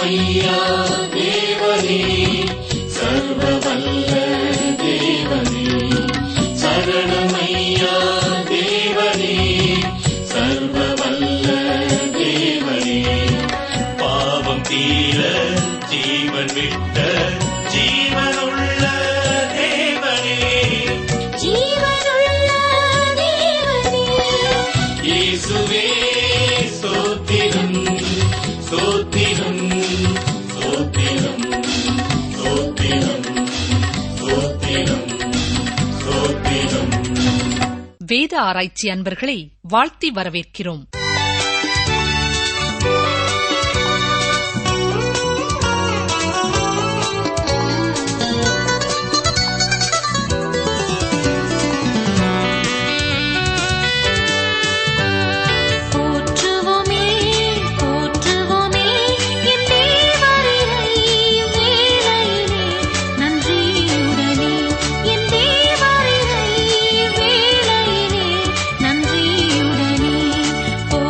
சரணமையா தேவனே சர்வ வல்ல தேவனே சரணமையா தேவனே சர்வ வல்ல தேவனே பாவம் தீர ஜீவன் விட்ட ஜீவனுள்ள தேவனே ஜீவனுள்ள தேவனே இயேசுவே ஸ்தோத்திரம் ஸ்தோத்திரம் ஸ்தோத்திரம் ஸ்தோத்திரம் ஸ்தோத்திரம் ஸ்தோத்திரம் வேத ஆராய்ச்சி அன்பர்களை வாழ்த்தி வரவேற்கிறோம் போற்றுவோமே போற்றுவோமே என் தேவரினை வேளையிலே நன்றியுடனே என் தேவரினை வேளையிலே நன்றியுடனே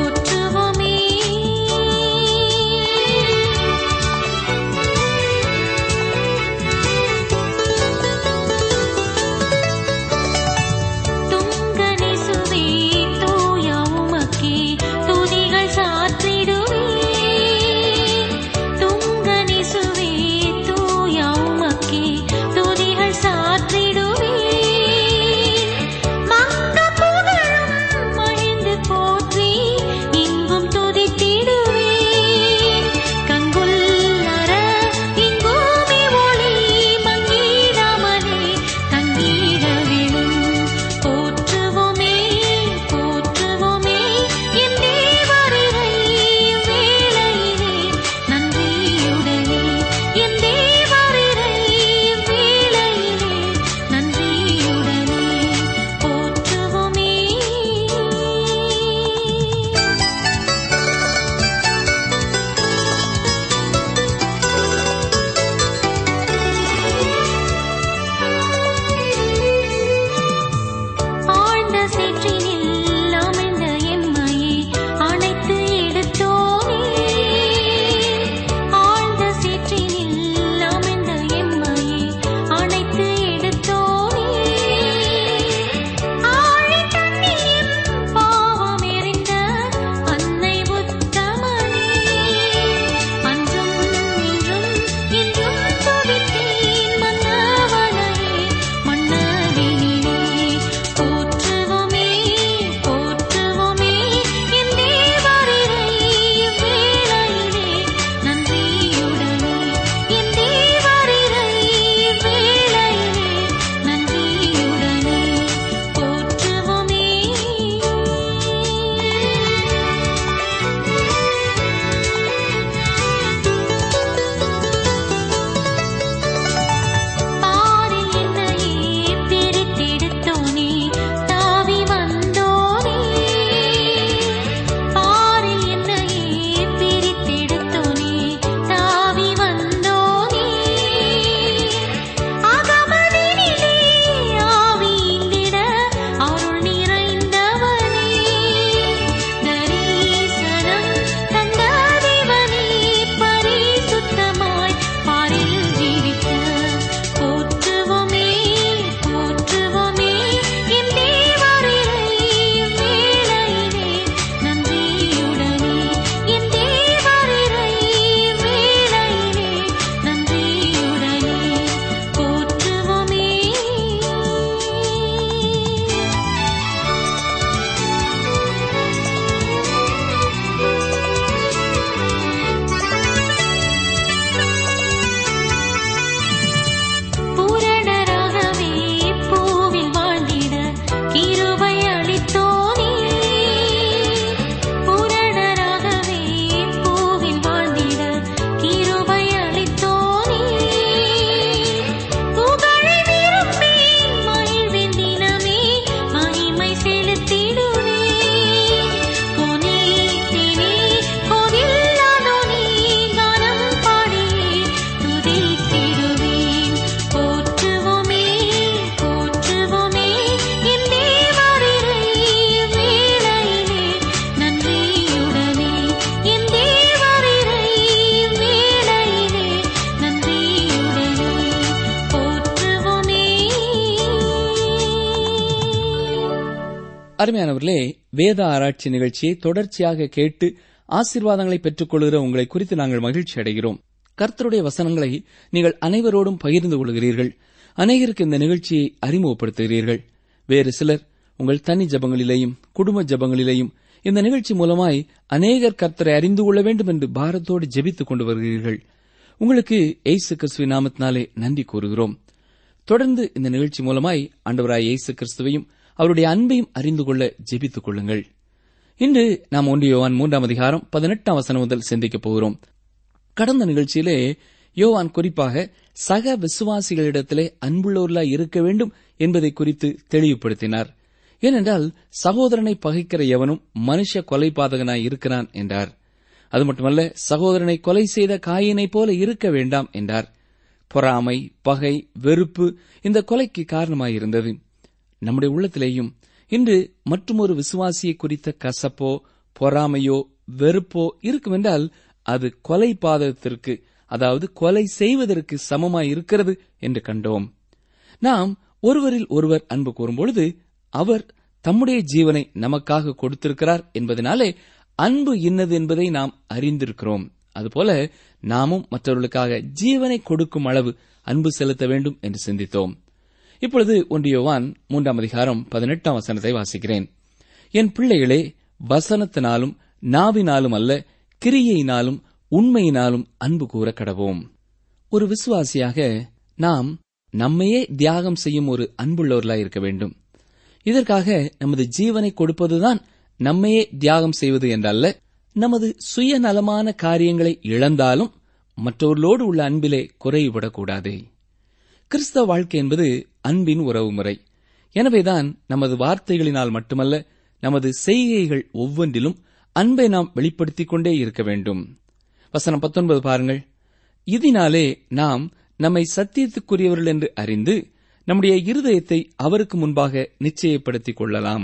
அருமையானவர்களே வேத ஆராய்ச்சி நிகழ்ச்சியை தொடர்ச்சியாக கேட்டு ஆசீர்வாதங்களை பெற்றுக் கொள்கிற உங்களை குறித்து நாங்கள் மகிழ்ச்சி அடைகிறோம் கர்த்தருடைய வசனங்களை நீங்கள் அனைவரோடும் பகிர்ந்து கொள்கிறீர்கள் அநேகருக்கு இந்த நிகழ்ச்சியை அறிமுகப்படுத்துகிறீர்கள் வேறு சிலர் உங்கள் தனி ஜபங்களிலேயும் குடும்ப ஜபங்களிலேயும் இந்த நிகழ்ச்சி மூலமாய் அநேகர் கர்த்தரை அறிந்து கொள்ள வேண்டும் என்று பாரத்தோடு ஜெபித்துக் கொண்டு வருகிறீர்கள் உங்களுக்கு எய்சு கிறிஸ்துவின் நாமத்தினாலே நன்றி கூறுகிறோம் தொடர்ந்து இந்த நிகழ்ச்சி மூலமாய் ஆண்டவராய் இயேசு கிறிஸ்துவையும் அவருடைய அன்பையும் அறிந்து கொள்ள ஜெபித்துக் கொள்ளுங்கள் இன்று நாம் ஒன்று யோவான் மூன்றாம் அதிகாரம் பதினெட்டாம் வசனம் முதல் சிந்திக்கப் போகிறோம் கடந்த நிகழ்ச்சியிலே யோவான் குறிப்பாக சக விசுவாசிகளிடத்திலே அன்புள்ளவர்களாய் இருக்க வேண்டும் என்பதை குறித்து தெளிவுபடுத்தினார் ஏனென்றால் சகோதரனை பகைக்கிற எவனும் மனுஷ கொலைபாதகனாய் இருக்கிறான் என்றார் அது மட்டுமல்ல சகோதரனை கொலை செய்த காயினைப் போல இருக்க வேண்டாம் என்றார் பொறாமை பகை வெறுப்பு இந்த கொலைக்கு காரணமாயிருந்தது நம்முடைய உள்ளத்திலேயும் இன்று மற்றுமொரு விசுவாசியை குறித்த கசப்போ பொறாமையோ வெறுப்போ இருக்குமென்றால் அது கொலை பாதகத்திற்கு அதாவது கொலை செய்வதற்கு சமமாய் இருக்கிறது என்று கண்டோம் நாம் ஒருவரில் ஒருவர் அன்பு கூறும்பொழுது அவர் தம்முடைய ஜீவனை நமக்காக கொடுத்திருக்கிறார் என்பதனாலே அன்பு இன்னது என்பதை நாம் அறிந்திருக்கிறோம் அதுபோல நாமும் மற்றவர்களுக்காக ஜீவனை கொடுக்கும் அளவு அன்பு செலுத்த வேண்டும் என்று சிந்தித்தோம் இப்பொழுது ஒன்றியோவான் மூன்றாம் அதிகாரம் பதினெட்டாம் வசனத்தை வாசிக்கிறேன் என் பிள்ளைகளே வசனத்தினாலும் நாவினாலும் அல்ல கிரியையினாலும் உண்மையினாலும் அன்பு கூற கடவோம் ஒரு விசுவாசியாக நாம் நம்மையே தியாகம் செய்யும் ஒரு அன்புள்ளவர்களாய் இருக்க வேண்டும் இதற்காக நமது ஜீவனை கொடுப்பதுதான் நம்மையே தியாகம் செய்வது என்றல்ல நமது சுயநலமான காரியங்களை இழந்தாலும் மற்றவர்களோடு உள்ள அன்பிலே குறைவுபடக்கூடாது கிறிஸ்தவ வாழ்க்கை என்பது அன்பின் உறவு முறை எனவேதான் நமது வார்த்தைகளினால் மட்டுமல்ல நமது செய்கைகள் ஒவ்வொன்றிலும் அன்பை நாம் வெளிப்படுத்திக் கொண்டே இருக்க வேண்டும் வசனம் பத்தொன்பது பாருங்கள் இதனாலே நாம் நம்மை சத்தியத்துக்குரியவர்கள் என்று அறிந்து நம்முடைய இருதயத்தை அவருக்கு முன்பாக நிச்சயப்படுத்திக் கொள்ளலாம்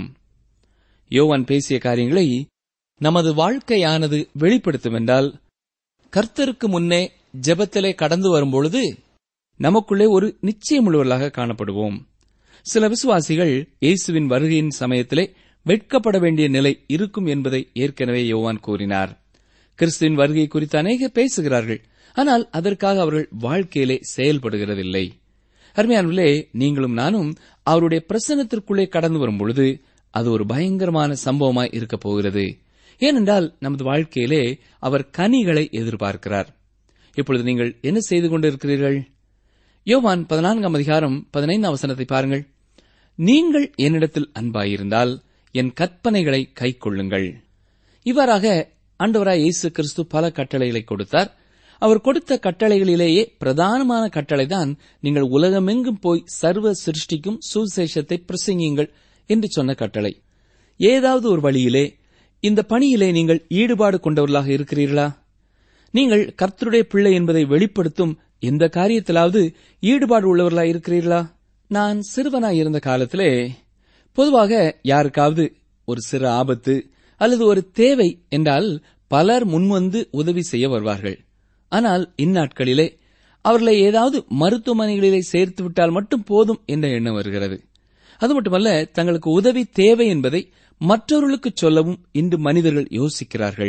யோவான் பேசிய காரியங்களை நமது வாழ்க்கையானது வெளிப்படுத்தும் என்றால் கர்த்தருக்கு முன்னே ஜெபத்திலே கடந்து வரும்பொழுது நமக்குள்ளே ஒரு நிச்சயமுள்ளவர்களாக காணப்படுவோம் சில விசுவாசிகள் இயேசுவின் வருகையின் சமயத்திலே வெட்கப்பட வேண்டிய நிலை இருக்கும் என்பதை ஏற்கனவே யோவான் கூறினார் கிறிஸ்துவின் வருகை குறித்து அநேகர் பேசுகிறார்கள் ஆனால் அதற்காக அவர்கள் வாழ்க்கையிலே செயல்படுகிறதில்லை அருமையானவர்களே நீங்களும் நானும் அவருடைய பிரசன்னத்திற்குள்ளே கடந்து வரும் பொழுது அது ஒரு பயங்கரமான சம்பவமாய் இருக்கப் போகிறது ஏனென்றால் நமது வாழ்க்கையிலே அவர் கனிகளை எதிர்பார்க்கிறார் இப்பொழுது நீங்கள் என்ன செய்து கொண்டிருக்கிறீர்கள் யோவான் பதினான்காம் அதிகாரம் பதினைந்தாம் வசனத்தை பாருங்கள் நீங்கள் என்னிடத்தில் அன்பாயிருந்தால் என் கற்பனைகளை கைக்கொள்ளுங்கள் இவ்வாறாக ஆண்டவராய் இயேசு கிறிஸ்து பல கட்டளைகளை கொடுத்தார் அவர் கொடுத்த கட்டளைகளிலேயே பிரதானமான கட்டளைதான் நீங்கள் உலகமெங்கும் போய் சர்வ சிருஷ்டிக்கும் சுசேஷத்தை பிரசங்கியுங்கள் என்று சொன்ன கட்டளை ஏதாவது ஒரு வழியிலே இந்த பணியிலே நீங்கள் ஈடுபாடு கொண்டவர்களாக இருக்கிறீர்களா நீங்கள் கர்த்தருடைய பிள்ளை என்பதை வெளிப்படுத்தும் எந்த காரியத்திலாவது ஈடுபாடு உள்ளவர்களாக இருக்கிறீர்களா நான் சிறுவனாய் இருந்த காலத்திலே பொதுவாக யாருக்காவது ஒரு சிறு ஆபத்து அல்லது ஒரு தேவை என்றால் பலர் முன்வந்து உதவி செய்ய வருவார்கள் ஆனால் இந்நாட்களிலே அவர்களை ஏதாவது மருத்துவமனைகளிலே சேர்த்து விட்டால் மட்டும் போதும் என்ற எண்ணம் வருகிறது அது மட்டுமல்ல தங்களுக்கு உதவி தேவை என்பதை மற்றவர்களுக்கு சொல்லவும் இன்று மனிதர்கள் யோசிக்கிறார்கள்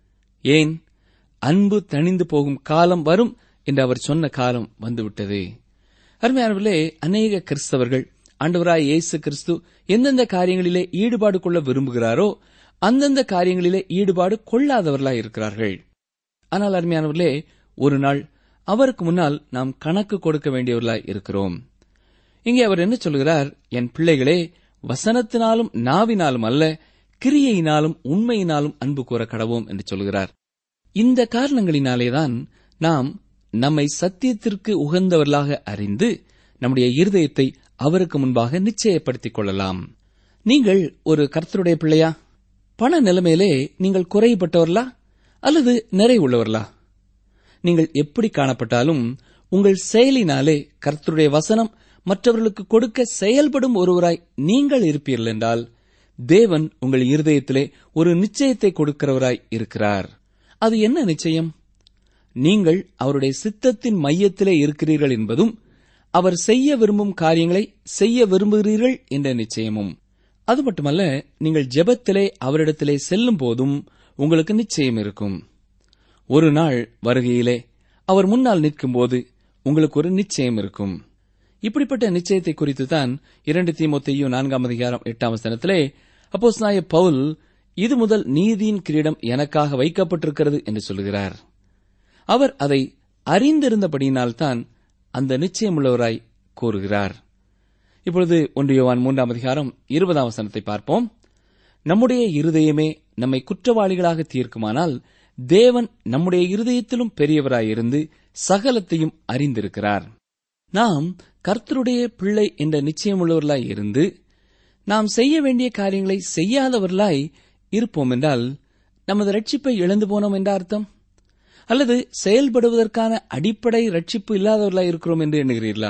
ஏன் அன்பு தணிந்து போகும் காலம் வரும் என்று அவர் சொன்ன காலம் வந்துவிட்டது அருமையானவர்களே அநேக கிறிஸ்தவர்கள் ஆண்டவராய் இயேசு கிறிஸ்து எந்தெந்த காரியங்களிலே ஈடுபாடு கொள்ள விரும்புகிறாரோ அந்தந்த காரியங்களிலே ஈடுபாடு கொள்ளாதவர்களாய் இருக்கிறார்கள் ஆனால் அருமையானவர்களே ஒரு நாள் அவருக்கு முன்னால் நாம் கணக்கு கொடுக்க வேண்டியவர்களாய் இருக்கிறோம் இங்கே அவர் என்ன சொல்கிறார் என் பிள்ளைகளே வசனத்தினாலும் நாவினாலும் அல்ல கிரியையினாலும் உண்மையினாலும் அன்பு கூற கடவோம் என்று சொல்கிறார் இந்த காரணங்களினாலேதான் நாம் நம்மை சத்தியத்திற்கு உகந்தவர்களாக அறிந்து நம்முடைய இருதயத்தை அவருக்கு முன்பாக நிச்சயப்படுத்திக் கொள்ளலாம் நீங்கள் ஒரு கர்த்தருடைய பிள்ளையா பண நிலைமையிலே நீங்கள் குறைபட்டவர்களா அல்லது நிறைவுள்ளவர்களா நீங்கள் எப்படி காணப்பட்டாலும் உங்கள் செயலினாலே கர்த்தருடைய வசனம் மற்றவர்களுக்கு கொடுக்க செயல்படும் ஒருவராய் நீங்கள் இருப்பீர்கள் என்றால் தேவன் உங்கள் இருதயத்திலே ஒரு நிச்சயத்தை கொடுக்கிறவராய் இருக்கிறார் அது என்ன நிச்சயம் நீங்கள் அவருடைய சித்தத்தின் மையத்திலே இருக்கிறீர்கள் என்பதும் அவர் செய்ய விரும்பும் காரியங்களை செய்ய விரும்புகிறீர்கள் என்ற நிச்சயமும் அது மட்டுமல்ல நீங்கள் ஜெபத்திலே அவரிடத்திலே செல்லும் போதும் உங்களுக்கு நிச்சயம் இருக்கும் ஒரு நாள் வருகையிலே அவர் முன்னால் நிற்கும்போது உங்களுக்கு ஒரு நிச்சயம் இருக்கும் இப்படிப்பட்ட நிச்சயத்தை குறித்து தான் இரண்டு தீமோத்தேயு நான்காம் அதிகாரம் எட்டாம் வசனத்திலே அப்போஸ் நாய பவுல் இது முதல் நீதியின் கிரீடம் எனக்காக வைக்கப்பட்டிருக்கிறது என்று சொல்கிறார் அவர் அதை அறிந்திருந்தபடியினால்தான் அந்த நிச்சயமுள்ளவராய் கூறுகிறார் இப்பொழுது ஒன்று யோவான் மூன்றாம் அதிகாரம் இருபதாம் வசனத்தை பார்ப்போம் நம்முடைய இருதயமே நம்மை குற்றவாளிகளாக தீர்க்குமானால் தேவன் நம்முடைய இருதயத்திலும் பெரியவராயிருந்து சகலத்தையும் அறிந்திருக்கிறார் நாம் கர்த்தருடைய பிள்ளை என்ற நிச்சயமுள்ளவர்களாய் இருந்து நாம் செய்ய வேண்டிய காரியங்களை செய்யாதவர்களாய் இருப்போம் என்றால் நமது ரட்சிப்பை இழந்து போனோம் என்ற அர்த்தம் அல்லது செயல்படுவதற்கான அடிப்படை ரட்சிப்பு இல்லாதவர்களாய் இருக்கிறோம் என்று எண்ணுகிறீர்களா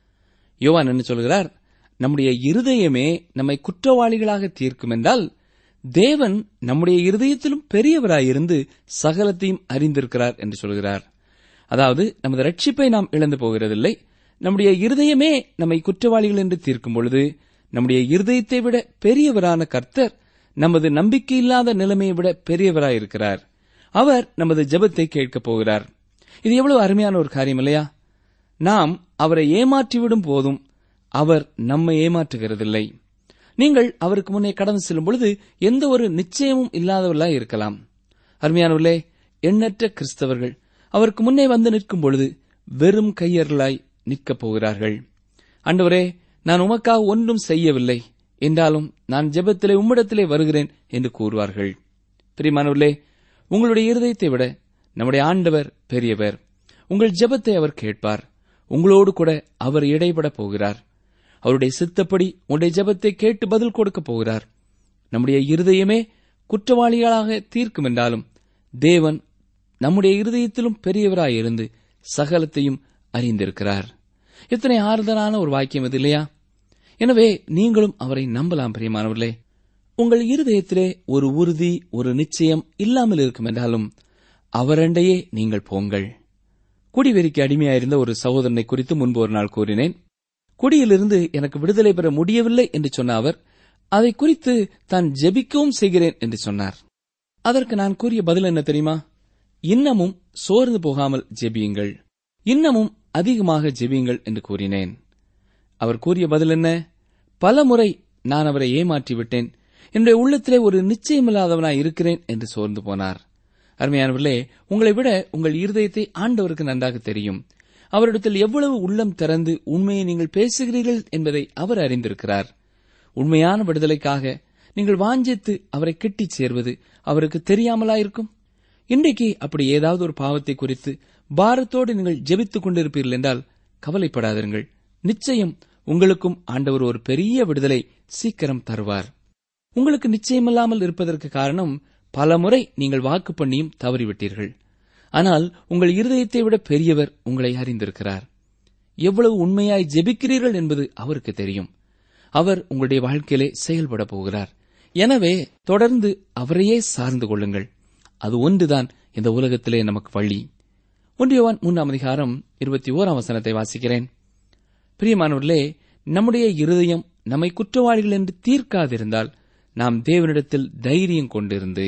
யோவான் என்ன சொல்கிறார் நம்முடைய இருதயமே நம்மை குற்றவாளிகளாக தீர்க்கும் என்றால் தேவன் நம்முடைய இருதயத்திலும் பெரியவராயிருந்து சகலத்தையும் அறிந்திருக்கிறார் என்று சொல்கிறார் அதாவது நமது ரட்சிப்பை நாம் இழந்து போகிறதில்லை நம்முடைய இருதயமே நம்மை குற்றவாளிகள் என்று தீர்க்கும் பொழுது நம்முடைய இருதயத்தை விட பெரியவரான கர்த்தர் நமது நம்பிக்கையில்லாத நிலைமையை விட பெரியவராயிருக்கிறார் அவர் நமது ஜெபத்தை கேட்கப் போகிறார் இது எவ்வளவு அருமையான ஒரு காரியம் இல்லையா நாம் அவரை ஏமாற்றிவிடும் போதும் அவர் நம்மை ஏமாற்றுகிறதில்லை நீங்கள் அவருக்கு முன்னே கடந்து செல்லும் பொழுது எந்த ஒரு நிச்சயமும் இல்லாதவர்களாய் இருக்கலாம் அருமையானவர்களே எண்ணற்ற கிறிஸ்தவர்கள் அவருக்கு முன்னே வந்து நிற்கும் பொழுது வெறும் கையர்களாய் நிற்கப் போகிறார்கள் ஆண்டவரே நான் உமக்காக ஒன்றும் செய்யவில்லை என்றாலும் நான் ஜெபத்திலே உம்மிடத்திலே வருகிறேன் என்று கூறுவார்கள் பிரிமானவர்களே உங்களுடைய இருதயத்தை விட நம்முடைய ஆண்டவர் பெரியவர் உங்கள் ஜெபத்தை அவர் கேட்பார் உங்களோடு கூட அவர் இடைபட போகிறார் அவருடைய சித்தப்படி உங்களுடைய ஜெபத்தை கேட்டு பதில் கொடுக்கப் போகிறார் நம்முடைய இருதயமே குற்றவாளிகளாக தீர்க்கும் என்றாலும் தேவன் நம்முடைய இருதயத்திலும் பெரியவராயிருந்து சகலத்தையும் அறிந்திருக்கிறார் எத்தனை ஆறுதலான ஒரு வாக்கியம் இது இல்லையா எனவே நீங்களும் அவரை நம்பலாம் பிரியமானவர்களே உங்கள் இருதயத்திலே ஒரு உறுதி ஒரு நிச்சயம் இல்லாமல் இருக்கும் என்றாலும் அவரண்டையே நீங்கள் போங்கள் குடிவெறிக்கு அடிமையாயிருந்த ஒரு சகோதரனை குறித்து முன்பு ஒரு நாள் கூறினேன் குடியிலிருந்து எனக்கு விடுதலை பெற முடியவில்லை என்று சொன்ன அவர் அதை குறித்து தான் ஜெபிக்கவும் செய்கிறேன் என்று சொன்னார் அதற்கு நான் கூறிய பதில் என்ன தெரியுமா இன்னமும் சோர்ந்து போகாமல் ஜெபியுங்கள் இன்னமும் அதிகமாக ஜெபியுங்கள் என்று கூறினேன் அவர் கூறிய பதில் என்ன பல முறை நான் அவரை ஏமாற்றி விட்டேன் என்னுடைய உள்ளத்திலே ஒரு நிச்சயமில்லாதவனாய் இருக்கிறேன் என்று சோர்ந்து போனார் அருமையானவர்களே உங்களை விட உங்கள் இருதயத்தை ஆண்டவருக்கு நன்றாக தெரியும் அவரிடத்தில் எவ்வளவு உள்ளம் திறந்து உண்மையை நீங்கள் பேசுகிறீர்கள் என்பதை அவர் அறிந்திருக்கிறார் உண்மையான விடுதலைக்காக நீங்கள் வாஞ்சித்து அவரை கெட்டிச் சேர்வது அவருக்கு தெரியாமலாயிருக்கும் இன்றைக்கு அப்படி ஏதாவது ஒரு பாவத்தை குறித்து பாரத்தோடு நீங்கள் ஜெபித்துக் கொண்டிருப்பீர்கள் என்றால் கவலைப்படாதிருங்கள் நிச்சயம் உங்களுக்கும் ஆண்டவர் ஒரு பெரிய விடுதலை சீக்கிரம் தருவார் உங்களுக்கு நிச்சயமில்லாமல் இருப்பதற்கு காரணம் பலமுறை நீங்கள் வாக்கு பண்ணியும் தவறிவிட்டீர்கள் ஆனால் உங்கள் இருதயத்தை விட பெரியவர் உங்களை அறிந்திருக்கிறார் எவ்வளவு உண்மையாய் ஜெபிக்கிறீர்கள் என்பது அவருக்கு தெரியும் அவர் உங்களுடைய வாழ்க்கையிலே செயல்பட போகிறார் எனவே தொடர்ந்து அவரையே சார்ந்து கொள்ளுங்கள் அது ஒன்றுதான் இந்த உலகத்திலே நமக்கு வழி ஒன்றியவான் மூன்றாம் அதிகாரம் இருபத்தி ஓராம் வசனத்தை வாசிக்கிறேன் பிரியமானவர்களே நம்முடைய இருதயம் நம்மை குற்றவாளிகள் என்று தீர்க்காதிருந்தால் நாம் தேவனிடத்தில் தைரியம் கொண்டிருந்து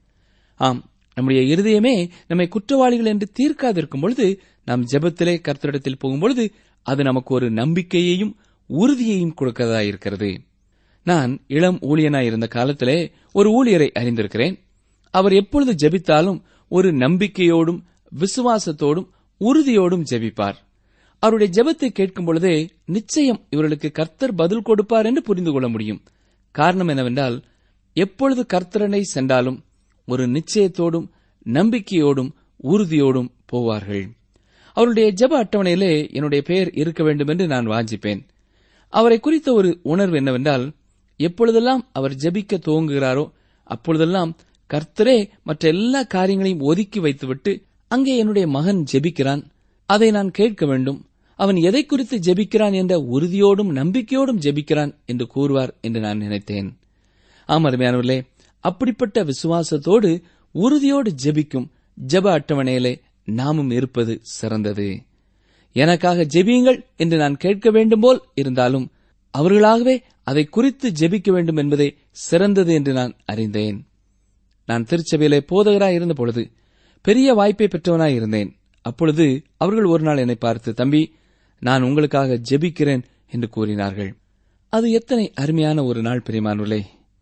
ஆம் நம்முடைய இருதயமே நம்மை குற்றவாளிகள் என்று தீர்க்காதிருக்கும் பொழுது நாம் ஜெபத்திலே கர்த்தரிடத்தில் போகும்பொழுது அது நமக்கு ஒரு நம்பிக்கையையும் உறுதியையும் கொடுக்கிறதா இருக்கிறது நான் இளம் ஊழியனாய் இருந்த காலத்திலே ஒரு ஊழியரை அறிந்திருக்கிறேன் அவர் எப்பொழுது ஜெபித்தாலும் ஒரு நம்பிக்கையோடும் விசுவாசத்தோடும் உறுதியோடும் ஜெபிப்பார் அவருடைய ஜெபத்தை கேட்கும் பொழுதே நிச்சயம் இவர்களுக்கு கர்த்தர் பதில் கொடுப்பார் என்று புரிந்து கொள்ள முடியும் காரணம் என்னவென்றால் எப்பொழுது கர்த்தரனை சென்றாலும் ஒரு நிச்சயத்தோடும் நம்பிக்கையோடும் உறுதியோடும் போவார்கள் அவருடைய ஜெப அட்டவணையிலே என்னுடைய பெயர் இருக்க வேண்டும் என்று நான் வாஞ்சிப்பேன் அவரை குறித்த ஒரு உணர்வு என்னவென்றால் எப்பொழுதெல்லாம் அவர் ஜெபிக்க துவங்குகிறாரோ அப்பொழுதெல்லாம் கர்த்தரே மற்ற எல்லா காரியங்களையும் ஒதுக்கி வைத்துவிட்டு அங்கே என்னுடைய மகன் ஜெபிக்கிறான் அதை நான் கேட்க வேண்டும் அவன் எதை குறித்து ஜெபிக்கிறான் என்ற உறுதியோடும் நம்பிக்கையோடும் ஜெபிக்கிறான் என்று கூறுவார் என்று நான் நினைத்தேன் ஆம் அருமையானவர்களே அப்படிப்பட்ட விசுவாசத்தோடு உறுதியோடு ஜெபிக்கும் ஜெப அட்டவணையிலே நாமும் இருப்பது சிறந்தது எனக்காக ஜெபியுங்கள் என்று நான் கேட்க வேண்டும் போல் இருந்தாலும் அவர்களாகவே அதை குறித்து ஜெபிக்க வேண்டும் என்பதே சிறந்தது என்று நான் அறிந்தேன் நான் திருச்சபையிலே போதகராய் இருந்த பொழுது பெரிய வாய்ப்பை பெற்றவனாய் இருந்தேன் அப்பொழுது அவர்கள் ஒரு நாள் என்னை பார்த்து தம்பி நான் உங்களுக்காக ஜெபிக்கிறேன் என்று கூறினார்கள் அது எத்தனை அருமையான ஒரு நாள் பிரியமானுள்ளே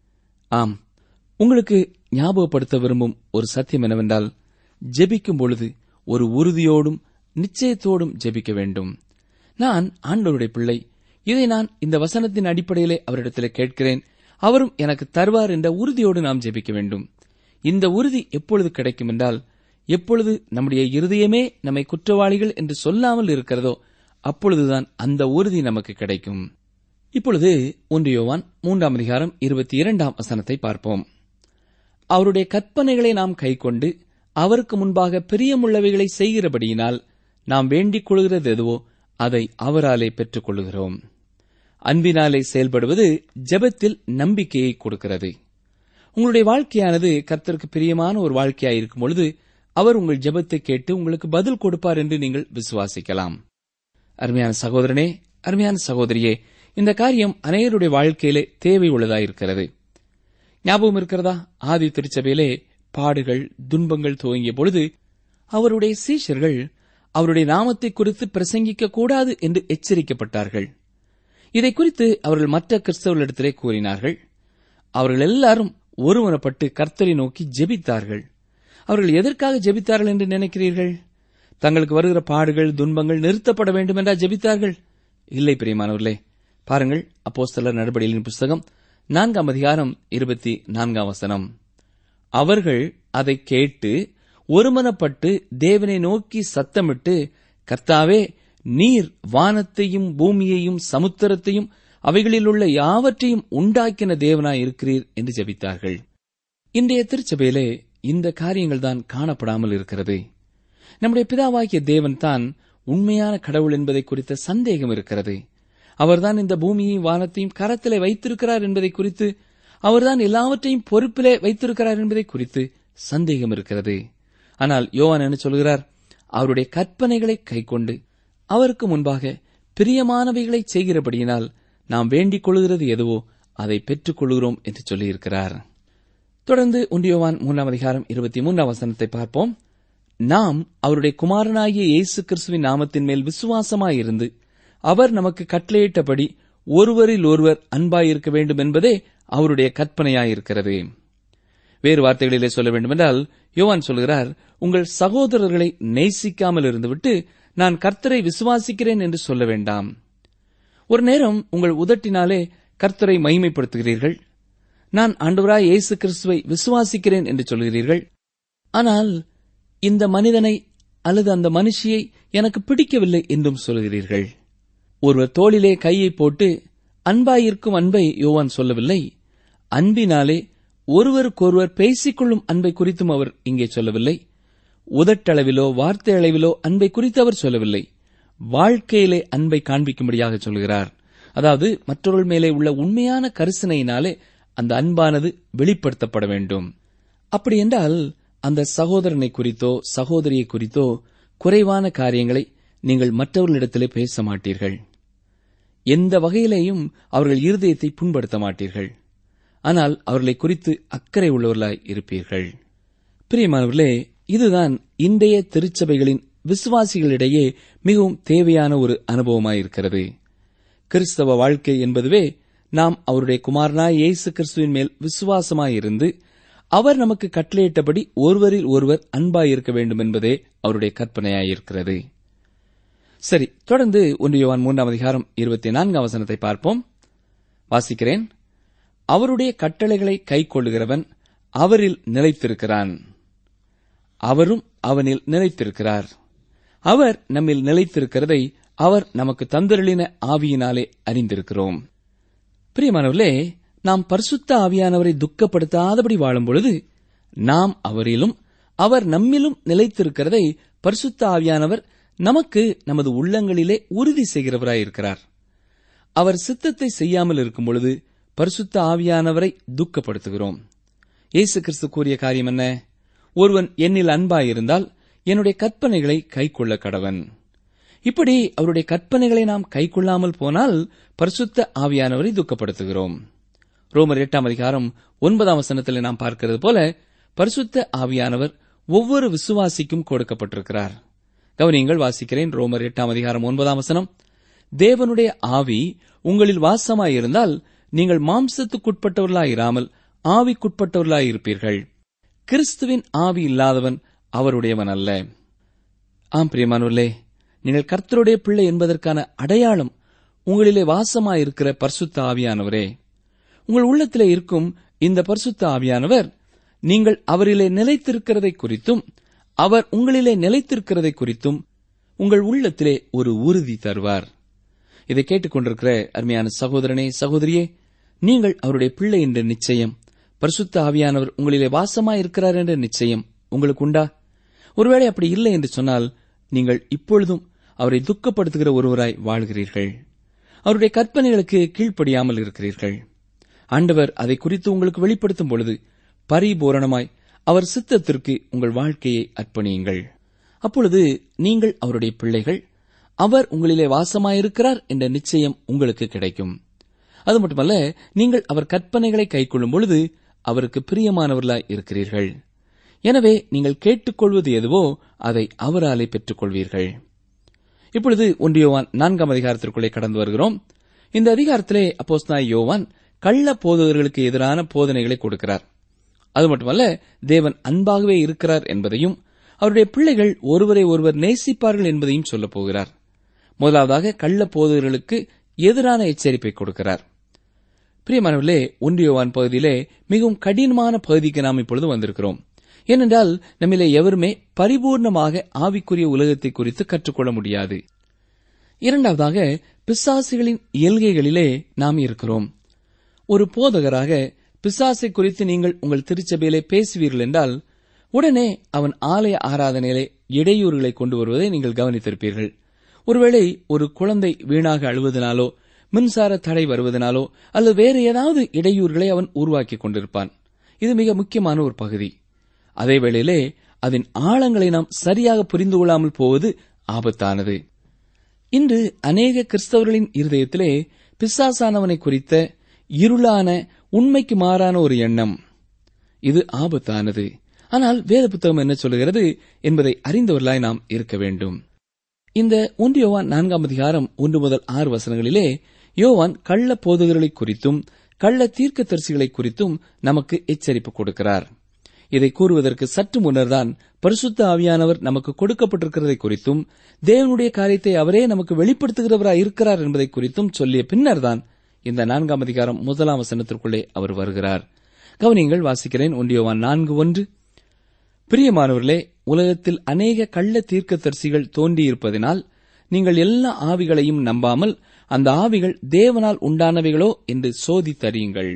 ஆம் உங்களுக்கு ஞாபகப்படுத்த விரும்பும் ஒரு சத்தியம் என்னவென்றால் ஜெபிக்கும் பொழுது ஒரு உறுதியோடும் நிச்சயத்தோடும் ஜெபிக்க வேண்டும் நான் ஆண்டவருடைய பிள்ளை இதை நான் இந்த வசனத்தின் அடிப்படையிலே அவரிடத்திலே கேட்கிறேன் அவரும் எனக்கு தருவார் என்ற உறுதியோடு நாம் ஜெபிக்க வேண்டும் இந்த உறுதி எப்பொழுது கிடைக்கும் என்றால் எப்பொழுது நம்முடைய இருதயமே நம்மை குற்றவாளிகள் என்று சொல்லாமல் இருக்கிறதோ அப்பொழுதுதான் அந்த உறுதி நமக்கு கிடைக்கும் இப்பொழுது ஒன்று யோவான் மூன்றாம் அதிகாரம் இருபத்தி இரண்டாம் வசனத்தை பார்ப்போம் அவருடைய கற்பனைகளை நாம் கைக்கொண்டு அவருக்கு முன்பாக பிரியமுள்ளவைகளை செய்கிறபடியினால் நாம் வேண்டிக் கொள்கிறது எதுவோ அதை அவராலே பெற்றுக் கொள்கிறோம் அன்பினாலே செயல்படுவது ஜெபத்தில் நம்பிக்கையை கொடுக்கிறது உங்களுடைய வாழ்க்கையானது கர்த்தருக்கு பிரியமான ஒரு வாழ்க்கையாய் இருக்கும் பொழுது அவர் உங்கள் ஜெபத்தை கேட்டு உங்களுக்கு பதில் கொடுப்பார் என்று நீங்கள் விசுவாசிக்கலாம் அருமையான சகோதரனே அருமையான சகோதரியே இந்த காரியம் அநேகருடைய வாழ்க்கையிலே தேவை உள்ளதாயிருக்கிறது ஞாபகம் இருக்கிறதா ஆதி திருச்சபையிலே பாடுகள் துன்பங்கள் துவங்கிய பொழுது அவருடைய சீஷர்கள் அவருடைய நாமத்தை குறித்து பிரசங்கிக்க கூடாது என்று எச்சரிக்கப்பட்டார்கள் இதை குறித்து அவர்கள் மற்ற கிறிஸ்தவர்களிடத்திலே கூறினார்கள் அவர்கள் எல்லாரும் ஒருமனப்பட்டு கர்த்தரை நோக்கி ஜெபித்தார்கள் அவர்கள் எதற்காக ஜெபித்தார்கள் என்று நினைக்கிறீர்கள் தங்களுக்கு வருகிற பாடுகள் துன்பங்கள் நிறுத்தப்பட வேண்டும் என்றா ஜெபித்தார்கள் இல்லை பிரியமானவர்களே பாருங்கள் அப்போஸ்தலர் நடபடிகளின் புஸ்தகம் நான்காம் அதிகாரம் இருபத்தி நான்காம் வசனம் அவர்கள் அதை கேட்டு ஒருமனப்பட்டு தேவனை நோக்கி சத்தமிட்டு கர்த்தாவே நீர் வானத்தையும் பூமியையும் சமுத்திரத்தையும் அவைகளில் உள்ள யாவற்றையும் உண்டாக்கின தேவனாய் இருக்கிறீர் என்று ஜெபித்தார்கள் இன்றைய திருச்சபையிலே இந்த காரியங்கள் தான் காணப்படாமல் இருக்கிறது நம்முடைய பிதாவாகிய தேவன் தான் உண்மையான கடவுள் என்பதை குறித்த சந்தேகம் இருக்கிறது அவர்தான் இந்த பூமியையும் வானத்தையும் கரத்திலே வைத்திருக்கிறார் என்பதை குறித்து அவர்தான் எல்லாவற்றையும் பொறுப்பிலே வைத்திருக்கிறார் என்பதை குறித்து சந்தேகம் இருக்கிறது ஆனால் யோவான் என்ன சொல்கிறார் அவருடைய கற்பனைகளை கைக்கொண்டு அவருக்கு முன்பாக பிரியமானவைகளை செய்கிறபடியினால் நாம் வேண்டிக் கொள்கிறது எதுவோ அதை பெற்றுக் கொள்கிறோம் என்று சொல்லியிருக்கிறார் தொடர்ந்து உண்டியோவான் மூன்றாம் அதிகாரம் இருபத்தி மூன்றாம் வசனத்தை பார்ப்போம் நாம் அவருடைய குமாரனாகிய இயேசு கிறிஸ்துவின் நாமத்தின் மேல் விசுவாசமாயிருந்து அவர் நமக்கு கட்டளையிட்டபடி ஒருவரில் ஒருவர் அன்பாயிருக்க வேண்டும் என்பதே அவருடைய கற்பனையாயிருக்கிறது வேறு வார்த்தைகளிலே சொல்ல வேண்டுமென்றால் யோவான் சொல்கிறார் உங்கள் சகோதரர்களை நேசிக்காமல் இருந்துவிட்டு நான் கர்த்தரை விசுவாசிக்கிறேன் என்று சொல்ல வேண்டாம் ஒரு நேரம் உங்கள் உதட்டினாலே கர்த்தரை மகிமைப்படுத்துகிறீர்கள் நான் ஆண்டவராய் இயேசு கிறிஸ்துவை விசுவாசிக்கிறேன் என்று சொல்கிறீர்கள் ஆனால் இந்த மனிதனை அல்லது அந்த மனுஷியை எனக்கு பிடிக்கவில்லை என்றும் சொல்கிறீர்கள் ஒருவர் தோளிலே கையை போட்டு அன்பாயிருக்கும் அன்பை யோவான் சொல்லவில்லை அன்பினாலே ஒருவருக்கொருவர் பேசிக்கொள்ளும் அன்பை குறித்தும் அவர் இங்கே சொல்லவில்லை உதட்டளவிலோ வார்த்தை அளவிலோ அன்பை குறித்து அவர் சொல்லவில்லை வாழ்க்கையிலே அன்பை காண்பிக்கும்படியாக சொல்கிறார் அதாவது மற்றவர்கள் மேலே உள்ள உண்மையான கரிசனையினாலே அந்த அன்பானது வெளிப்படுத்தப்பட வேண்டும் அப்படி என்றால் அந்த சகோதரனை குறித்தோ சகோதரியை குறித்தோ குறைவான காரியங்களை நீங்கள் மற்றவர்களிடத்திலே பேச மாட்டீர்கள் எந்த வகையிலேயும் அவர்கள் இருதயத்தை புண்படுத்த மாட்டீர்கள் ஆனால் அவர்களை குறித்து அக்கறை உள்ளவர்களாய் இருப்பீர்கள் பிரியமானவர்களே இதுதான் இன்றைய திருச்சபைகளின் விசுவாசிகளிடையே மிகவும் தேவையான ஒரு அனுபவமாயிருக்கிறது கிறிஸ்தவ வாழ்க்கை என்பதுவே நாம் அவருடைய குமாரனாய் இயேசு கிறிஸ்துவின் மேல் விசுவாசமாயிருந்து அவர் நமக்கு கட்டளையிட்டபடி ஒருவரில் ஒருவர் அன்பாயிருக்க வேண்டும் என்பதே அவருடைய கற்பனையாயிருக்கிறது சரி தொடர்ந்து ஒன்று யோவான் மூன்றாம் அதிகாரம் இருபத்தி நான்காம் வசனத்தை பார்ப்போம் வாசிக்கிறேன் அவருடைய கட்டளைகளை கைக்கொள்ளுகிறவன் அவரில் நிலைத்திருக்கிறான் அவரும் அவனில் நிலைத்திருக்கிறார் அவர் நம்மில் நிலைத்திருக்கிறதை அவர் நமக்கு தந்தருளின ஆவியினாலே அறிந்திருக்கிறோம் பிரியமானவர்களே நாம் பரிசுத்த ஆவியானவரை துக்கப்படுத்தாதபடி வாழும் பொழுது நாம் அவரிலும் அவர் நம்மிலும் நிலைத்திருக்கிறதை பரிசுத்த ஆவியானவர் நமக்கு நமது உள்ளங்களிலே உறுதி செய்கிறவராயிருக்கிறார் அவர் சித்தத்தை செய்யாமல் இருக்கும் பொழுது பரிசுத்த ஆவியானவரை துக்கப்படுத்துகிறோம் இயேசு கிறிஸ்து கூறிய காரியம் என்ன ஒருவன் என்னில் அன்பாயிருந்தால் என்னுடைய கற்பனைகளை கைக்கொள்ள கடவன் இப்படி அவருடைய கற்பனைகளை நாம் கைக்கொள்ளாமல் போனால் பரிசுத்த ஆவியானவரை துக்கப்படுத்துகிறோம் ரோமர் எட்டாம் அதிகாரம் ஒன்பதாம் வசனத்தில் நாம் பார்க்கிறது போல பரிசுத்த ஆவியானவர் ஒவ்வொரு விசுவாசிக்கும் கொடுக்கப்பட்டிருக்கிறார் கவனியங்கள் வாசிக்கிறேன் ரோமர் எட்டாம் அதிகாரம் ஒன்பதாம் வசனம் தேவனுடைய ஆவி உங்களில் வாசமாயிருந்தால் நீங்கள் மாம்சத்துக்குட்பட்டவர்களாயிராமல் ஆவிக்குட்பட்டவர்களாயிருப்பீர்கள் கிறிஸ்துவின் ஆவி இல்லாதவன் அவருடையவன் அல்ல ஆம் பிரியமானவர்களே நீங்கள் கர்த்தருடைய பிள்ளை என்பதற்கான அடையாளம் உங்களிலே வாசமாயிருக்கிற பரிசுத்த ஆவியானவரே உங்கள் உள்ளத்திலே இருக்கும் இந்த பரிசுத்த ஆவியானவர் நீங்கள் அவரிலே நிலைத்திருக்கிறதை குறித்தும் அவர் உங்களிலே நிலைத்திருக்கிறதை குறித்தும் உங்கள் உள்ளத்திலே ஒரு உறுதி தருவார் இதை கேட்டுக்கொண்டிருக்கிற அருமையான சகோதரனே சகோதரியே நீங்கள் அவருடைய பிள்ளை என்ற நிச்சயம் பரிசுத்த ஆவியானவர் உங்களிலே வாசமாயிருக்கிறார் என்ற நிச்சயம் உங்களுக்கு உண்டா ஒருவேளை அப்படி இல்லை என்று சொன்னால் நீங்கள் இப்பொழுதும் அவரை துக்கப்படுத்துகிற ஒருவராய் வாழ்கிறீர்கள் அவருடைய கற்பனைகளுக்கு கீழ்ப்படியாமல் இருக்கிறீர்கள் ஆண்டவர் அதை குறித்து உங்களுக்கு வெளிப்படுத்தும் பொழுது பரிபூரணமாய் அவர் சித்தத்திற்கு உங்கள் வாழ்க்கையை அர்ப்பணியுங்கள் அப்பொழுது நீங்கள் அவருடைய பிள்ளைகள் அவர் உங்களிலே வாசமாயிருக்கிறார் என்ற நிச்சயம் உங்களுக்கு கிடைக்கும் அது மட்டுமல்ல நீங்கள் அவர் கற்பனைகளை கைக்கொள்ளும் பொழுது அவருக்கு பிரியமானவர்களாய் இருக்கிறீர்கள் எனவே நீங்கள் கேட்டுக்கொள்வது எதுவோ அதை அவராலே பெற்றுக் கொள்வீர்கள் இப்பொழுது ஒன்றியோவான் நான்காம் அதிகாரத்திற்குள்ளே கடந்து வருகிறோம் இந்த அதிகாரத்திலே அப்போஸ்தலனாகிய யோவான் கள்ள போதகர்களுக்கு எதிரான போதனைகளை கொடுக்கிறார் அது மட்டுமல்ல தேவன் அன்பாகவே இருக்கிறார் என்பதையும் அவருடைய பிள்ளைகள் ஒருவரை ஒருவர் நேசிப்பார்கள் என்பதையும் சொல்லப் போகிறார் முதலாவதாக கள்ள போதகர்களுக்கு எதிரான எச்சரிப்பை கொடுக்கிறார் பிரியமானவர்களே ஒன்றியோவான் பகுதியிலே மிகவும் கடினமான பகுதிக்கு நாம் இப்பொழுது வந்திருக்கிறோம் ஏனென்றால் நம்மிலே எவருமே பரிபூர்ணமாக ஆவிக்குரிய உலகத்தை குறித்து கற்றுக்கொள்ள முடியாது இரண்டாவதாக பிசாசுகளின் இயல்கைகளிலே நாம் இருக்கிறோம் ஒரு போதகராக பிசாசை குறித்து நீங்கள் உங்கள் திருச்சபையிலே பேசுவீர்கள் என்றால் உடனே அவன் ஆலய ஆராதனையிலே இடையூறுகளை கொண்டு வருவதை நீங்கள் கவனித்திருப்பீர்கள் ஒருவேளை ஒரு குழந்தை வீணாக அழுவதனாலோ மின்சார தடை வருவதனாலோ அல்லது வேறு ஏதாவது இடையூறுகளை அவன் உருவாக்கிக் கொண்டிருப்பான் இது மிக முக்கியமான ஒரு பகுதி அதே வேளையிலே அதன் ஆழங்களை நாம் சரியாக புரிந்து கொள்ளாமல் போவது ஆபத்தானது இன்று அநேக கிறிஸ்தவர்களின் இருதயத்திலே பிசாசானவனை குறித்த இருளான உண்மைக்கு மாறான ஒரு எண்ணம் இது ஆபத்தானது ஆனால் வேத புத்தகம் என்ன சொல்லுகிறது என்பதை அறிந்தவர்களாய் நாம் இருக்க வேண்டும் இந்த ஒன்று யோவான் நான்காம் அதிகாரம் ஒன்று முதல் ஆறு வசனங்களிலே யோவான் கள்ள போதகர்களை குறித்தும் கள்ள தீர்க்கதரிசிகளை குறித்தும் நமக்கு எச்சரிப்பு கொடுக்கிறார் இதை கூறுவதற்கு சற்று முன்னர்தான் பரிசுத்த ஆவியானவர் நமக்கு கொடுக்கப்பட்டிருக்கிறதை குறித்தும் தேவனுடைய காரியத்தை அவரே நமக்கு வெளிப்படுத்துகிறவராய் இருக்கிறார் என்பதை குறித்தும் சொல்லிய பின்னர்தான் இந்த நான்காம் அதிகாரம் முதலாம் வசனத்திற்குள்ளே அவர் வருகிறார் கவனியங்கள் வாசிக்கிறேன் ஒன்றியவான் நான்கு ஒன்று பிரியமானவர்களே உலகத்தில் அநேக கள்ள தீர்க்கதரிசிகள் தோன்றியிருப்பதினால் நீங்கள் எல்லா ஆவிகளையும் நம்பாமல் அந்த ஆவிகள் தேவனால் உண்டானவைகளோ என்று சோதித்தறியுங்கள்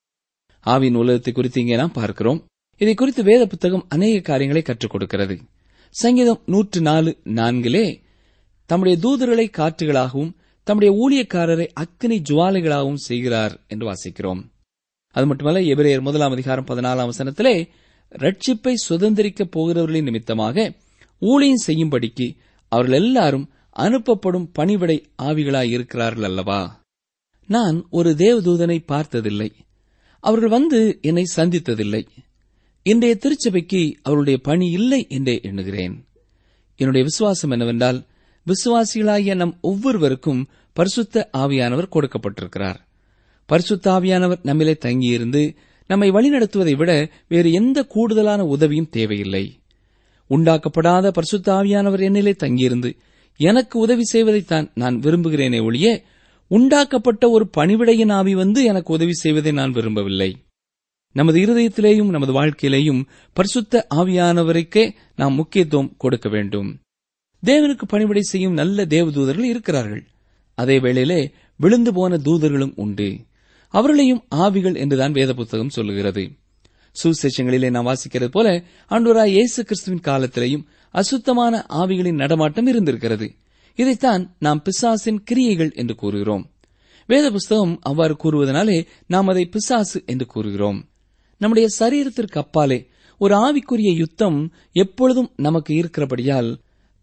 ஆவியின் உலகத்தை குறித்து இங்கே நாம் பார்க்கிறோம் இதை குறித்து வேத புத்தகம் அநேக காரியங்களை கற்றுக் கொடுக்கிறது சங்கீதம் நூற்று நாலு நான்கிலே தம்முடைய தூதர்களை காற்றுகளாகவும் தம்முடைய ஊழியக்காரரை அக்கினி ஜுவாலைகளாகவும் செய்கிறார் என்று வாசிக்கிறோம் அது மட்டுமல்ல எபிரேயர் முதலாம் அதிகாரம் பதினாலாம் வசனத்திலே ரட்சிப்பை சுதந்திரிக்கப் போகிறவர்களின் நிமித்தமாக ஊழியம் செய்யும்படிக்கு அவர்கள் எல்லாரும் அனுப்பப்படும் பணிவிடை ஆவிகளாய் இருக்கிறார்கள் அல்லவா நான் ஒரு தேவதூதனை பார்த்ததில்லை அவர்கள் வந்து என்னை சந்தித்ததில்லை இன்றைய திருச்சபைக்கு அவருடைய பணி இல்லை என்றே எண்ணுகிறேன் என்னுடைய விசுவாசம் என்னவென்றால் விசுவாசிகளாகிய நம் ஒவ்வொருவருக்கும் பரிசுத்த ஆவியானவர் கொடுக்கப்பட்டிருக்கிறார் பரிசுத்த ஆவியானவர் நம்மிலே தங்கியிருந்து நம்மை வழிநடத்துவதை விட வேறு எந்த கூடுதலான உதவியும் தேவையில்லை உண்டாக்கப்படாத பரிசுத்த ஆவியானவர் என்னிலே தங்கியிருந்து எனக்கு உதவி செய்வதைத்தான் நான் விரும்புகிறேனே ஒழிய உண்டாக்கப்பட்ட ஒரு பணிவிடையின் ஆவி வந்து எனக்கு உதவி செய்வதை நான் விரும்பவில்லை நமது இருதயத்திலேயும் நமது வாழ்க்கையிலேயும் பரிசுத்த ஆவியானவருக்கே நாம் முக்கியத்துவம் கொடுக்க வேண்டும் தேவனுக்கு பணிவிடை செய்யும் நல்ல தேவதூதர்கள் இருக்கிறார்கள் அதே வேளையிலே விழுந்து போன தூதர்களும் உண்டு அவர்களையும் ஆவிகள் என்றுதான் வேத புத்தகம் சொல்லுகிறது சுசேஷங்களிலே நாம் வாசிக்கிறது போல ஆண்டவராய் இயேசு கிறிஸ்துவின் காலத்திலேயும் அசுத்தமான ஆவிகளின் நடமாட்டம் இருந்திருக்கிறது இதைத்தான் நாம் பிசாசின் கிரியைகள் என்று கூறுகிறோம் வேத புஸ்தகம் அவ்வாறு கூறுவதனாலே நாம் அதை பிசாசு என்று கூறுகிறோம் நம்முடைய சரீரத்திற்கு அப்பாலே ஒரு ஆவிக்குரிய யுத்தம் எப்பொழுதும் நமக்கு இருக்கிறபடியால்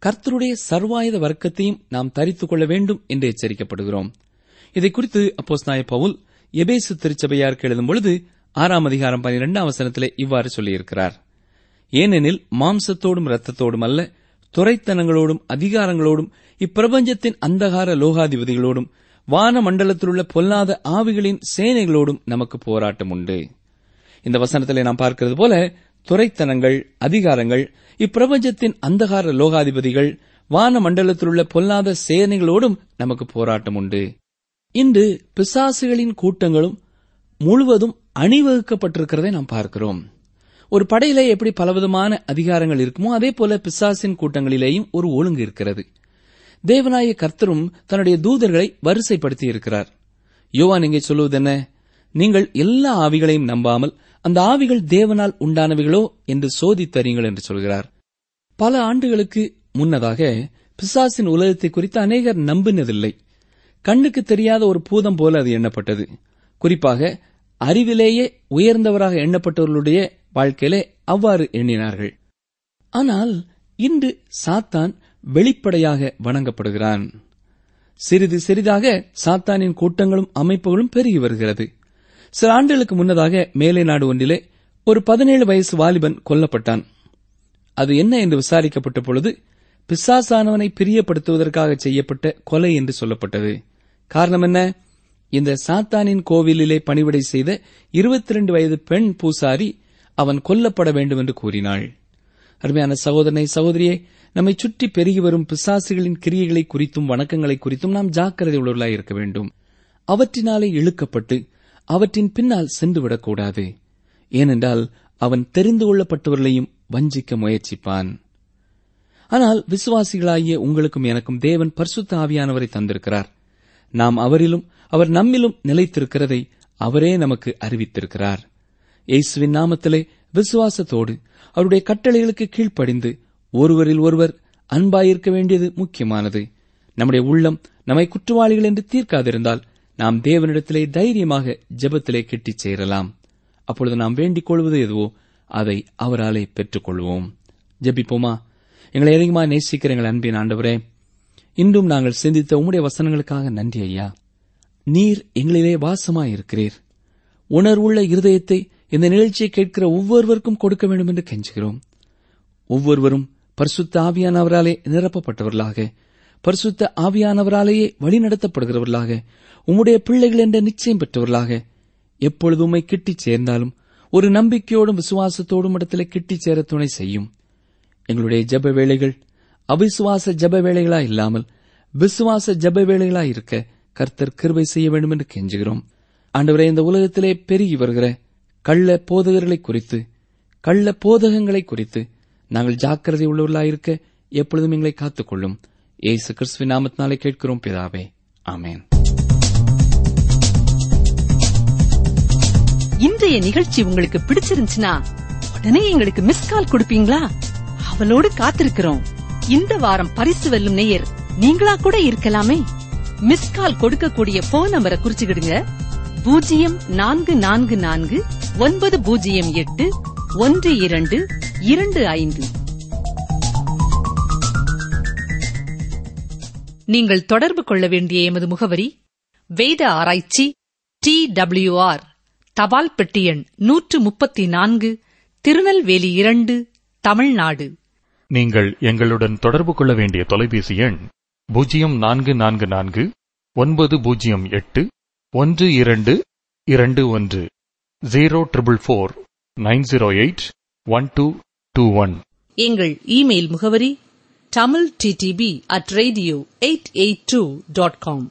கர்த்தருடைய சர்வாயுத வர்க்கத்தையும் நாம் தரித்துக் கொள்ள வேண்டும் என்று எச்சரிக்கப்படுகிறோம் இதை குறித்து அப்போஸ் நாய பவுல் எபேசு திருச்சபையாருக்கு எழுதும் பொழுது ஆறாம் அதிகாரம் பனிரெண்டாம் வசனத்திலே இவ்வாறு சொல்லியிருக்கிறார் ஏனெனில் மாம்சத்தோடும் இரத்தத்தோடும் அல்ல துரைத்தனங்களோடும் அதிகாரங்களோடும் இப்பிரபஞ்சத்தின் அந்தகார லோகாதிபதிகளோடும் வான மண்டலத்திலுள்ள பொல்லாத ஆவிகளின் சேனைகளோடும் நமக்கு போராட்டம் உண்டு இந்த வசனத்திலே நாம் பார்க்கிறது போல துரைத்தனங்கள் அதிகாரங்கள் இப்பிரபஞ்சத்தின் அந்தகார லோகாதிபதிகள் வான மண்டலத்திலுள்ள பொல்லாத சேனைகளோடும் நமக்கு போராட்டம் உண்டு இன்று பிசாசுகளின் கூட்டங்களும் முழுவதும் அணிவகுக்கப்பட்டிருக்கிறதை நாம் பார்க்கிறோம் ஒரு படையிலே எப்படி பலவிதமான அதிகாரங்கள் இருக்குமோ அதே போல பிசாசின் கூட்டங்களிலேயும் ஒரு ஒழுங்கு இருக்கிறது தேவனாய கர்த்தரும் தன்னுடைய தூதர்களை வரிசைப்படுத்தி இருக்கிறார் யோவான் இங்கே சொல்லுவது என்ன நீங்கள் எல்லா ஆவிகளையும் நம்பாமல் அந்த ஆவிகள் தேவனால் உண்டானவைகளோ என்று சோதித்தறியுங்கள் என்று சொல்கிறார் பல ஆண்டுகளுக்கு முன்னதாக பிசாசின் உலகத்தை குறித்து அநேகர் நம்பினதில்லை கண்ணுக்கு தெரியாத ஒரு பூதம் போல அது எண்ணப்பட்டது குறிப்பாக அறிவிலேயே உயர்ந்தவராக எண்ணப்பட்டவர்களுடைய வாழ்க்கையிலே அவ்வாறு எண்ணினார்கள் ஆனால் இன்று சாத்தான் வெளிப்படையாக வணங்கப்படுகிறான் சிறிது சிறிதாக சாத்தானின் கூட்டங்களும் அமைப்புகளும் பெருகி வருகிறது சில ஆண்டுகளுக்கு முன்னதாக மேலை நாடு ஒன்றிலே ஒரு பதினேழு வயசு வாலிபன் கொல்லப்பட்டான் அது என்ன என்று விசாரிக்கப்பட்ட பொழுது பிசாசானவனை பிரியப்படுத்துவதற்காக செய்யப்பட்ட கொலை என்று சொல்லப்பட்டது காரணம் என்ன இந்த சாத்தானின் கோவிலிலே பணிவிடை செய்த இருபத்தி ரெண்டு வயது பெண் பூசாரி அவன் கொல்லப்பட வேண்டும் என்று கூறினாள் அருமையான சகோதரனை சகோதரியே நம்மை சுற்றி பெருகி வரும் பிசாசுகளின் கிரியைகளை குறித்தும் வணக்கங்களை குறித்தும் நாம் ஜாக்கிரதை உள்ளவர்களாய் இருக்க வேண்டும் அவற்றினாலே இழுக்கப்பட்டு அவற்றின் பின்னால் சென்றுவிடக்கூடாது ஏனென்றால் அவன் தெரிந்து கொள்ளப்பட்டவர்களையும் வஞ்சிக்க முயற்சிப்பான் ஆனால் விசுவாசிகளாகிய உங்களுக்கும் எனக்கும் தேவன் பரிசுத்த ஆவியானவரை தந்திருக்கிறார் நாம் அவரிலும் அவர் நம்மிலும் நிலைத்திருக்கிறதை அவரே நமக்கு அறிவித்திருக்கிறார் இயேசுவின் நாமத்திலே விசுவாசத்தோடு அவருடைய கட்டளைகளுக்கு கீழ்ப்படிந்து ஒருவரில் ஒருவர் அன்பாயிருக்க வேண்டியது முக்கியமானது நம்முடைய உள்ளம் நம்மை குற்றவாளிகள் என்று தீர்க்காதிருந்தால் நாம் தேவனிடத்திலே தைரியமாக ஜெபத்திலே கெட்டிச் சேரலாம் அப்பொழுது நாம் வேண்டிக் கொள்வது எதுவோ அதை அவராலே பெற்றுக் கொள்வோம் ஜெபிப்போமா எங்களை அதிகமாக நேசிக்கிற எங்கள் அன்பின் ஆண்டவரே இன்றும் நாங்கள் சிந்தித்த உம்முடைய வசனங்களுக்காக நன்றி ஐயா நீர் எங்களிலே வாசமாயிருக்கிறீர் உணர்வுள்ள இருதயத்தை இந்த நிகழ்ச்சியை கேட்கிற ஒவ்வொருவருக்கும் கொடுக்க வேண்டும் என்று கெஞ்சுகிறோம் ஒவ்வொருவரும் பரிசுத்த ஆவியானவராலே நிரப்பப்பட்டவர்களாக பரிசுத்த ஆவியானவராலேயே வழிநடத்தப்படுகிறவர்களாக உம்முடைய பிள்ளைகள் என்ற நிச்சயம் பெற்றவர்களாக எப்பொழுது உம்மை கிட்டிச் சேர்ந்தாலும் ஒரு நம்பிக்கையோடும் விசுவாசத்தோடும் இடத்திலே கிட்டிச் சேர துணை செய்யும் எங்களுடைய ஜெப வேளைகள் அவிசுவாச ஜெப வேளைகளா இல்லாமல் விசுவாச ஜெப வேளைகளா இருக்க கர்த்தர் கிருபை செய்ய வேண்டும் என்று கெஞ்சுகிறோம் ஆண்டவரே இந்த உலகத்திலே பெருகி வருகிற கள்ள போதகர்களை குறித்து கள்ள போதகங்களை குறித்து நாங்கள் ஜாக்கிரதை உள்ளவர்களாயிருக்க எப்பொழுதும் எங்களை காத்துக்கொள்ளும் ஏசு கிறிஸ்துவின் நாமத்தினாலே கேட்கிறோம் பிதாவே ஆமென் இன்றைய நிகழ்ச்சி உங்களுக்கு பிடிச்சிருந்துச்சுன்னா உடனே எங்களுக்கு மிஸ் கால் கொடுப்பீங்களா அவளோடு காத்திருக்கிறோம் இந்த வாரம் பரிசு வெல்லும் நேயர் நீங்களா கூட இருக்கலாமே மிஸ் கால் கொடுக்கக்கூடிய போன் நம்பரை குறிச்சுக்கிடுங்க பூஜ்ஜியம் நான்கு நான்கு நான்கு ஒன்பது பூஜ்ஜியம் எட்டு ஒன்று இரண்டு இரண்டு ஐந்து நீங்கள் தொடர்பு கொள்ள வேண்டிய எமது முகவரி வேத ஆராய்ச்சி டி டபிள்யூஆர் தபால் பெட்டி எண் நூற்று முப்பத்தி நான்கு திருநெல்வேலி இரண்டு தமிழ்நாடு நீங்கள் எங்களுடன் தொடர்பு கொள்ள வேண்டிய தொலைபேசி எண் பூஜ்ஜியம் நான்கு நான்கு நான்கு ஒன்பது பூஜ்ஜியம் எட்டு ஒன்று இரண்டு இரண்டு ஒன்று zero triple four nine zero eight one two two one எங்கள் இமெயில் முகவரி Tamil DTP at radio eight eight two dot com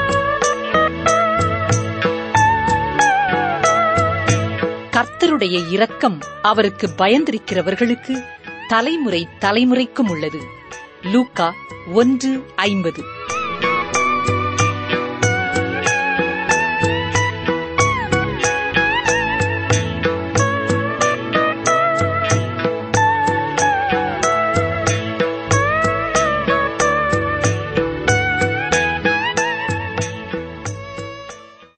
கர்த்தருடைய இரக்கம் அவருக்கு பயந்திருக்கிறவர்களுக்கு தலைமுறை தலைமுறைக்கும் உள்ளது லூக்கா ஒன்று ஐம்பது